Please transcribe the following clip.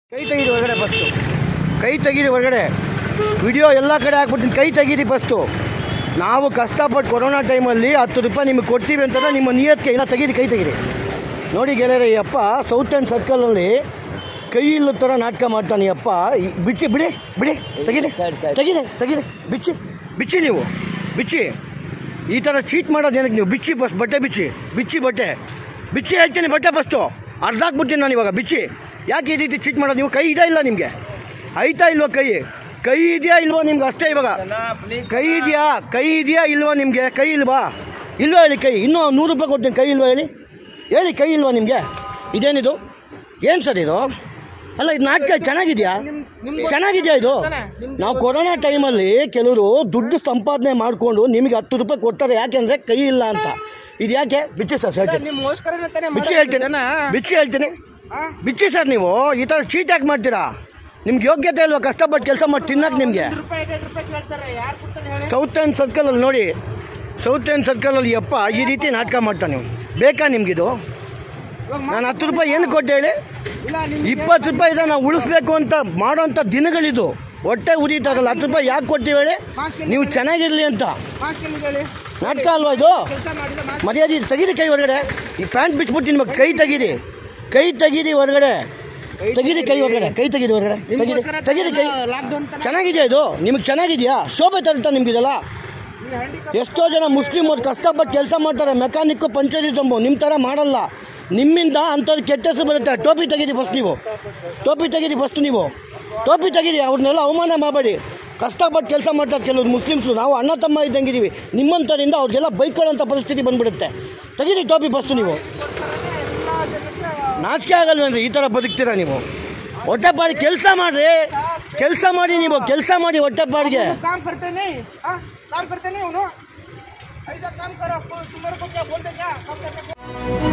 ಕೈ ತೆಗೀರಿ ಹೊರಗಡೆ ಫಸ್ಟು ಕೈ ತೆಗೀರಿ ಹೊರಗಡೆ ವಿಡಿಯೋ ಎಲ್ಲ ಕಡೆ ಹಾಕ್ಬಿಡ್ತೀನಿ ಕೈ ತೆಗೀರಿ ಫಸ್ಟು ನಾವು ಕಷ್ಟಪಟ್ಟು ಕೊರೋನಾ ಟೈಮಲ್ಲಿ ಹತ್ತು ರೂಪಾಯಿ ನಿಮಗೆ ಕೊಡ್ತೀವಿ ಅಂತಂದ್ರೆ ನಿಮ್ಮ ನಿಯತ್ಗೆ ಇಲ್ಲ ತೆಗೀರಿ ಕೈ ತೆಗೀರಿ ನೋಡಿ ಗೆಳೆಯರೆ ಈ ಅಪ್ಪ ಸೌತ್ ಆ್ಯಂಡ್ ಸರ್ಕಲಲ್ಲಿ ಕೈ ಇಲ್ಲದ ಥರ ನಾಟಕ ಮಾಡ್ತಾನೆ ಈ ಅಪ್ಪ ಈ- ಬಿಚ್ಚಿ ಬಿಡಿ ಬಿಡಿ ತೆಗೀರಿ ತೆಗೀರಿ ತೆಗೀರಿ ಬಿಚ್ಚಿ ಬಿಚ್ಚಿ ನೀವು ಬಿಚ್ಚಿ ಈ ಥರ ಚೀಟ್ ಮಾಡೋದು ಏನಕ್ಕೆ ನೀವು ಬಿಚ್ಚಿ ಬಸ್ ಬಟ್ಟೆ ಬಿಚ್ಚಿ ಬಿಚ್ಚಿ ಬಟ್ಟೆ ಬಿಚ್ಚಿ ಹೇಳ್ತೀನಿ ಬಟ್ಟೆ ಬಸ್ತು ಅರ್ಧ ಹಾಕ್ಬಿಡ್ತೀನಿ ನಾನು ಇವಾಗ ಬಿಚ್ಚಿ ಯಾಕೆ ಈ ರೀತಿ ಚೀಟ್ ಮಾಡೋದು ನೀವು ಕೈ ಇದಾ ಇಲ್ಲ ನಿಮಗೆ ಐತಾ ಇಲ್ವಾ ಕೈ ಕೈ ಇದೆಯಾ ಇಲ್ವಾ ನಿಮ್ಗೆ ಅಷ್ಟೇ ಇವಾಗ ಕೈ ಇದೆಯಾ ಕೈ ಇದೆಯಾ ಇಲ್ವಾ ನಿಮಗೆ ಕೈ ಇಲ್ವಾ ಇಲ್ವಾ ಹೇಳಿ ಕೈ ಇನ್ನೂ ನೂರು ರೂಪಾಯಿ ಕೊಡ್ತೀನಿ ಕೈ ಇಲ್ವಾ ಹೇಳಿ ಹೇಳಿ ಕೈ ಇಲ್ವಾ ನಿಮಗೆ ಇದೇನಿದು ಏನು ಸರ್ ಇದು ಅಲ್ಲ ಇದು ನಾಟಕ ಚೆನ್ನಾಗಿದೆಯಾ ಚೆನ್ನಾಗಿದೆಯಾ ಇದು ನಾವು ಕೊರೋನಾ ಟೈಮಲ್ಲಿ ಕೆಲವರು ದುಡ್ಡು ಸಂಪಾದನೆ ಮಾಡಿಕೊಂಡು ನಿಮಗೆ ಹತ್ತು ರೂಪಾಯಿ ಕೊಡ್ತಾರೆ ಯಾಕೆಂದರೆ ಕೈ ಇಲ್ಲ ಅಂತ ಇದು ಯಾಕೆ ಬಿಚ್ಚಿ ಸರ್ ಹೇಳ್ತೀನಿ ನಿಮ್ಗೋಸ್ಕರನೇ ತಾನೇ ಬಿಚ್ಚಿ ಮಾಡೋದು ಹೇಳ್ತೀನಿ ಜನ. ಬಿಚ್ಚಿ ಹೇಳ್ತೀನಿ ಆ? ಬಿಚ್ಚಿ ಸರ್ ನೀವು ಈ ಥರ ಚೀಟ್ ಯಾಕೆ ಮಾಡ್ತೀರಾ ನಿಮ್ಗೆ ಯೋಗ್ಯತೆ ಇಲ್ವಾ ಕಷ್ಟಪಟ್ಟು ಕೆಲಸ ಮಾಡಿ ತಿನ್ನಕ್ಕೆ ನಿಮಗೆ ಒಂದ್ ರೂಪಾಯಿ ಎರಡು ರೂಪಾಯಿ ಕೇಳ್ತಾರೆ ಯಾರು ಕೊಡ್ತಾರೆ ಹೇಳಿ ಸೌತ್ ಆ್ಯಂಡ್ ಸರ್ಕಲಲ್ಲಿ ನೋಡಿ ಸೌತ್ ಆ್ಯಂಡ್ ಸರ್ಕಲಲ್ಲಿ ಯಪ್ಪ ಈ ರೀತಿ ನಾಟಕ ಮಾಡ್ತಾನೆ ನೀವು ಬೇಕಾ ನಿಮಗಿದು ಇವಾಗ ನಾನು ಹತ್ತು ರೂಪಾಯಿ ಏನು ಕೊಟ್ಟೆ ಹೇಳಿ ಇಲ್ಲ ನಿಮ್ಗೆ ಇಪ್ಪತ್ತು ರೂಪಾಯಿ ಇದೆ ನಾವು ಉಳಿಸ್ಬೇಕು ಅಂತ ಮಾಡೋಂಥ ದಿನಗಳಿದು ಹೊಟ್ಟೆ ಉರಿತಾರಲ್ಲ ಹತ್ತು ರೂಪಾಯಿ ಯಾಕೆ ಕೊಡ್ತೀವಿ ಹೇಳಿ ನೀವು ಚೆನ್ನಾಗಿರಲಿ ಅಂತ ಮಾಸ್ಕ್ ಎಲ್ಲಿದೆ ಹೇಳಿ ನಾಟಕ ಅಲ್ವಾ ಇದು ಕೆಲಸ ಮಾಡಿದ್ರೆ ಮಾಸ್ಕ್ ಮರ್ಯಾದೆ ಇದೆ. ತೆಗೀರಿ ಕೈ ಹೊರಗಡೆ ಈ ಪ್ಯಾಂಟ್ ಬಿಚ್ಬಿಟ್ಟು ನಿಮಗೆ ಕೈ ತೆಗೀರಿ ಕೈ ತೆಗೀರಿ ಹೊರಗಡೆ ತೆಗೀರಿ ಕೈ ಹೊರಗಡೆ ಕೈ ತೆಗೀರಿ ಹೊರಗಡೆ ತೆಗೀರಿ ನಿಮ್ಗೋಸ್ಕರ ತೆಗೀರಿ ಕೈ ಲಾಕ್ಡೌನ್ ತಾನೆ ಚೆನ್ನಾಗಿದೆಯಾ ಇದು ನಿಮಗೆ ಚೆನ್ನಾಗಿದೆಯಾ ಶೋಭೆ ತರ್ತಾ ನಿಮ್ಗಿದೆಲ್ಲ ಈ ಹ್ಯಾಂಡಿಕ್ಯಾಪ್ ಎಷ್ಟೋ ಜನ ಮುಸ್ಲಿಮರು ಕಷ್ಟಪಟ್ಟು ಕೆಲಸ ಮಾಡ್ತಾರೆ ಮೆಕ್ಯಾನಿಕ್ಕು ಪಂಚರಿಸಂಬು ನಿಮ್ಮ ಥರ ಮಾಡಲ್ಲ ನಿಮ್ಮಿಂದ ಅಂಥವ್ರು ಕೆಟ್ಟ ಹೆಸರು ಬರುತ್ತೆ ಟೋಪಿ ತೆಗೀರಿ ಫಸ್ಟ್ ನೀವು ಟೋಪಿ ತೆಗೀರಿ ಫಸ್ಟ್ ನೀವು ಟೋಪಿ ತೆಗೀರಿ ಅವ್ರನ್ನೆಲ್ಲ ಅವಮಾನ ಮಾಡಬೇಡಿ ಕಷ್ಟಪಟ್ಟು ಕೆಲಸ ಮಾಡ್ತಾರೆ ಕೆಲವರು ಮುಸ್ಲಿಮ್ಸು ನಾವು ಅಣ್ಣ ತಮ್ಮ ಇದ್ದಂಗಿದ್ದೀವಿ ನಿಮ್ಮಂಥರಿಂದ ಅವ್ರಿಗೆಲ್ಲ ಬೈಕೊಳ್ಳೋಂಥ ಪರಿಸ್ಥಿತಿ ಬಂದ್ಬಿಡುತ್ತೆ ತೆಗೀರಿ ಟೋಪಿ ಫಸ್ಟು ನೀವು ಎಲ್ಲ ಜನಕ್ಕೆ ನಾಚಿಕೆ ಆಗಲ್ವೇನ್ರಿ ಈ ಥರ ಬದುಕ್ತೀರಾ ನೀವು ಹೊಟ್ಟೆಪಾಡಿ ಕೆಲಸ ಮಾಡ್ರಿ ಕೆಲಸ ಮಾಡಿ ನೀವು ಕೆಲಸ ಮಾಡಿ ಹೊಟ್ಟೆಪಾಡಿಗೆ वो काम करते नहीं हाँ काम करते नहीं उन्होंने ऐसा काम करो तुम्हारे को क्या बोलते क्या काम करते